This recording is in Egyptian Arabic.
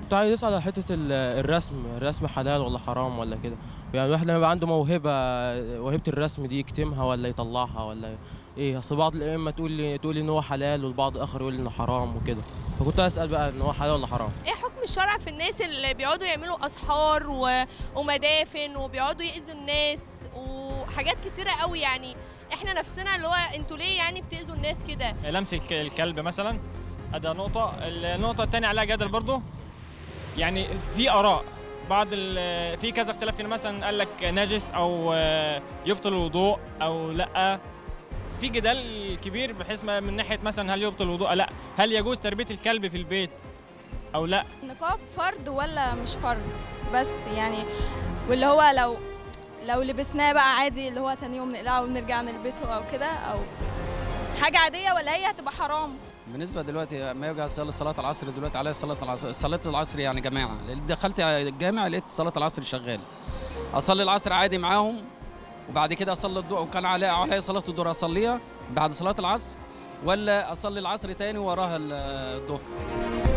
كنت عايز اسال على حته ال- الرسم الرسم حلال ولا حرام ولا كده يعني الواحد لما يبقى عنده موهبه موهبه الرسم دي يكتمها ولا يطلعها ولا ايه اصل بعض الائمه تقول لي تقول لي ان هو حلال والبعض اخر يقول انه حرام وكده فكنت عايز اسال بقى ان هو حلال ولا حرام ايه حكم الشرع في الناس اللي بيقعدوا يعملوا اسحار و... ومدافن وبيقعدوا يأذوا الناس وحاجات كتيره قوي يعني احنا نفسنا اللي هو انتوا ليه يعني بتأذوا الناس كده لمس الك- الكلب مثلا ده نقطة النقطة الثانية عليها جدل برضو يعني في آراء بعض ال- في كذا اختلاف هنا مثلا قال لك نجس أو آه، يبطل الوضوء أو لأ في جدال كبير بحيث ما من ناحية مثلا هل يبطل الوضوء أو لأ هل يجوز تربية الكلب في البيت أو لأ النقاب فرض ولا مش فرض بس يعني واللي هو لو لو لبسناه بقى عادي اللي هو تاني يوم نقلعه ونرجع نلبسه او كده او حاجة عادية ولا هي هتبقى حرام بالنسبه دلوقتي ما يوجع صلاه صلاه العصر دلوقتي عليها صلاه العصر صلاه العصر يعني جماعه لأن دخلت الجامع لقيت صلاه العصر شغال اصلي العصر عادي معاهم وبعد كده اصلي الضوء وكان عليها عليها صلاه الظهر اصليها بعد صلاه العصر ولا اصلي العصر تاني وراها الظهر